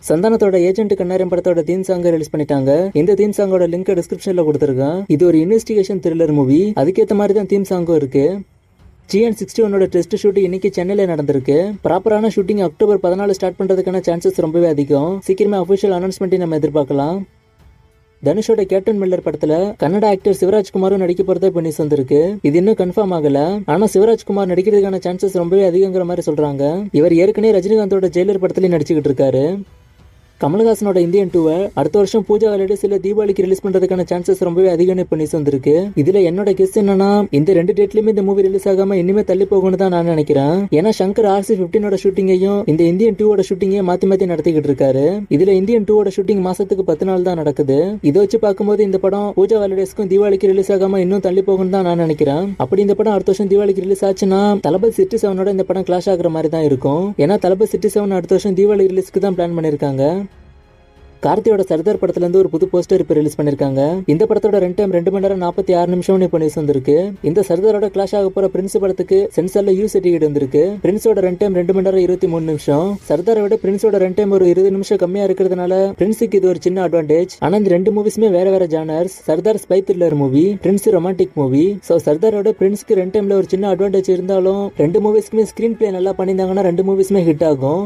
சந்தானத்தோட agent கண்ணாரம் படத்தோட theme சாங்க release பண்ணிட்டாங்க இந்த தீம் சாங்கோட லிங்க் டிஸ்கிரிப்ஷன்ல கொடுத்துருக்கேன் இது ஒரு இன்வெஸ்டிகேஷன் த்ரில்லர் மூவி அதுக்கேற்ற மாதிரி தான் தீம் சாங்கும் இருக்கு ஜிஎன் சிக்ஸ்டி ஒன்னோட டெஸ்ட் ஷூட் இன்னைக்கு சென்னையில் நடந்திருக்கு ப்ராப்பரான ஷூட்டிங் அக்டோபர் பதினாலு ஸ்டார்ட் பண்றதுக்கான சான்சஸ் ரொம்பவே அதிகம் சீக்கிரமே அஃபிஷியல் அனௌன்ஸ்மெண்ட்டை நம்ம எதிர்பார்க்கலாம் தனுஷோட கேப்டன் மில்லர் படத்துல கன்னட ஆக்டர் சிவராஜ்குமாரும் நடிக்க போறதா இப்ப நியூஸ் வந்திருக்கு இது இன்னும் கன்ஃபார்ம் ஆகல ஆனா சிவராஜ்குமார் நடிக்கிறதுக்கான சான்சஸ் ரொம்பவே அதிகங்கிற மாதிரி சொல்றாங்க இவர் ஏற்கனவே ரஜினிகாந்தோட ஜெயிலர் படத்துலயும் நடிச்சுக்கிட்டு இருக்காரு கமல்ஹாசனோட இந்தியன் டூவை அடுத்த வருஷம் பூஜா ஹாலிடேஸ் இல்ல தீபாவளிக்கு ரிலீஸ் பண்றதுக்கான சான்சஸ் ரொம்பவே அதிகம்னு இப்ப நியூஸ் வந்திருக்கு இதுல என்னோட கெஸ் என்னன்னா இந்த ரெண்டு டேட்லயுமே இந்த மூவி ரிலீஸ் ஆகாம இனிமே தள்ளி போகும்னு தான் நான் நினைக்கிறேன் ஏன்னா சங்கர் ஆர்சி பிப்டீனோட ஷூட்டிங்கையும் இந்த இந்தியன் டூவோட ஷூட்டிங்கையும் மாத்தி மாத்தி நடத்திக்கிட்டு இருக்காரு இதுல இந்தியன் டூவோட ஷூட்டிங் மாசத்துக்கு பத்து நாள் தான் நடக்குது இதை வச்சு பார்க்கும்போது இந்த படம் பூஜா ஹாலிடேஸ்க்கும் தீபாவளிக்கு ரிலீஸ் ஆகாம இன்னும் தள்ளி போகும்னு தான் நான் நினைக்கிறேன் அப்படி இந்த படம் அடுத்த வருஷம் தீபாவளிக்கு ரிலீஸ் ஆச்சுன்னா தளபதி சிட்டி செவனோட இந்த படம் கிளாஷ் ஆகுற மாதிரி தான் இருக்கும் ஏன்னா தளபதி சிட்டி செவன் அடுத்த வருஷம் தீபாவளி ரிலீஸ்க்கு தான் பிளான் பண்ணிருக்காங்க கார்த்தியோட சர்தார் படத்துல இருந்து ஒரு புது போஸ்டர் இப்ப ரிலீஸ் பண்ணிருக்காங்க இந்த படத்தோட ரெண்டு டைம் ரெண்டு மணி நேரம் நாற்பத்தி ஆறு நிமிஷம் இப்போ நியூஸ் வந்திருக்கு இந்த சர்தாரோட கிளாஷ் ஆக போற பிரின்ஸ் படத்துக்கு சென்சார்ல யூ சர்டிஃபிகேட் வந்திருக்கு பிரின்ஸோட ரெண்டு டைம் ரெண்டு மணி நேரம் இருபத்தி மூணு நிமிஷம் சர்தாரை விட பிரின்ஸோட ரெண்டு டைம் ஒரு இருபது நிமிஷம் கம்மியா இருக்கிறதுனால பிரின்ஸுக்கு இது ஒரு சின்ன அட்வான்டேஜ் ஆனா இந்த ரெண்டு மூவிஸுமே வேற வேற genres Sardar spy thriller movie prince romantic movie so சர்தாரோட பிரின்ஸ்க்கு ரெண்டு டைம்ல ஒரு சின்ன அட்வான்டேஜ் இருந்தாலும் ரெண்டு மூவிஸ்க்குமே ஸ்கிரீன் பிளே நல்லா பண்ணியிருந்தாங்கன்னா ரெண்டு மூவிஸுமே ஹிட் ஆகும்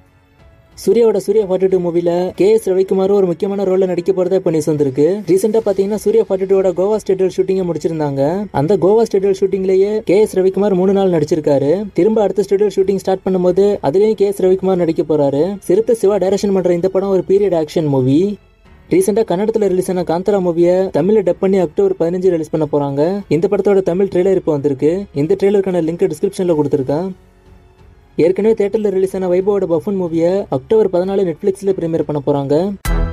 சூர்யாவோட சூர்யா ஃபார்ட்டி டூ மூவில கே எஸ் ரவிக்குமாரும் ஒரு முக்கியமான ரோல்ல நடிக்க போறதா இப்ப நியூஸ் வந்திருக்கு ரீசெண்டா பாத்தீங்கன்னா சூர்யா ஃபார்ட்டி டூவோட கோவா ஸ்டேடியல் ஷூட்டிங்க முடிச்சிருந்தாங்க அந்த கோவா ஸ்டேடியல் ஷூட்டிங்லயே கே எஸ் ரவிக்குமார் மூணு நாள் நடிச்சிருக்காரு திரும்ப அடுத்த ஸ்டேடியல் ஷூட்டிங் ஸ்டார்ட் பண்ணும்போது அதுலயும் கே எஸ் ரவிக்குமார் நடிக்க போறாரு சிறுத்தை சிவா டைரக்ஷன் பண்ற இந்த படம் ஒரு பீரியட் ஆக்ஷன் மூவி ரீசெண்டா கன்னடத்துல ரிலீஸ் ஆன காந்தரா மூவியை தமிழ்ல டப் பண்ணி அக்டோபர் பதினஞ்சு ரிலீஸ் பண்ண போறாங்க இந்த படத்தோட தமிழ் ட்ரெய்லர் இப்போ வந்திருக்கு இந்த ட்ரெய்லருக்கான லிங்க் டிஸ்கிரிப்ஷன்ல கொடுத்துருக்கேன் ஏற்கனவே தேட்டர்ல ரிலீஸ் ஆன வைபவோட பஃபன் மூவியை அக்டோபர் பதினாலு நெட்ஃபிளிக்ஸ்ல பிரீமியர் பண்ண போறாங்க